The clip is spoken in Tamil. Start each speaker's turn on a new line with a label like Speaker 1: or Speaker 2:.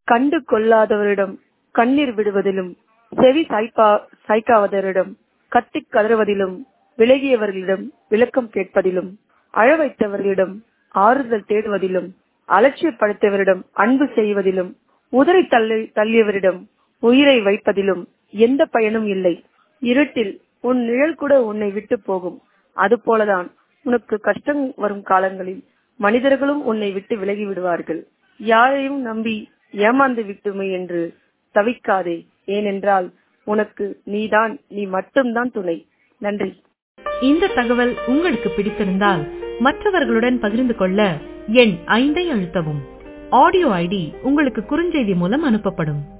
Speaker 1: கண்டு கொள்ளாதவரிடம் கண்ணீர் விடுவதிலும் செவி சாய்ப்பா சாய்க்காதவரிடம் கத்திக் கதறுவதிலும் விலகியவர்களிடம் விளக்கம் கேட்பதிலும் அழ வைத்தவர்களிடம் ஆறுதல் தேடுவதிலும் அலட்சியப்படுத்தியவரிடம் அன்பு செய்வதிலும் உதறி தள்ளி தள்ளியவரிடம் உயிரை வைப்பதிலும் எந்த பயனும் இல்லை இருட்டில் உன் நிழல் கூட உன்னை விட்டு போகும் அதுபோலதான் உனக்கு கஷ்டம் வரும் காலங்களில் மனிதர்களும் உன்னை விட்டு விலகி விடுவார்கள் யாரையும் நம்பி ஏமாந்து விட்டுமே என்று தவிக்காதே ஏனென்றால் உனக்கு நீதான் நீ மட்டும்தான் துணை நன்றி
Speaker 2: இந்த தகவல் உங்களுக்கு பிடித்திருந்தால் மற்றவர்களுடன் பகிர்ந்து கொள்ள எண் ஐந்தை அழுத்தவும் ஆடியோ ஐடி உங்களுக்கு குறுஞ்செய்தி மூலம் அனுப்பப்படும்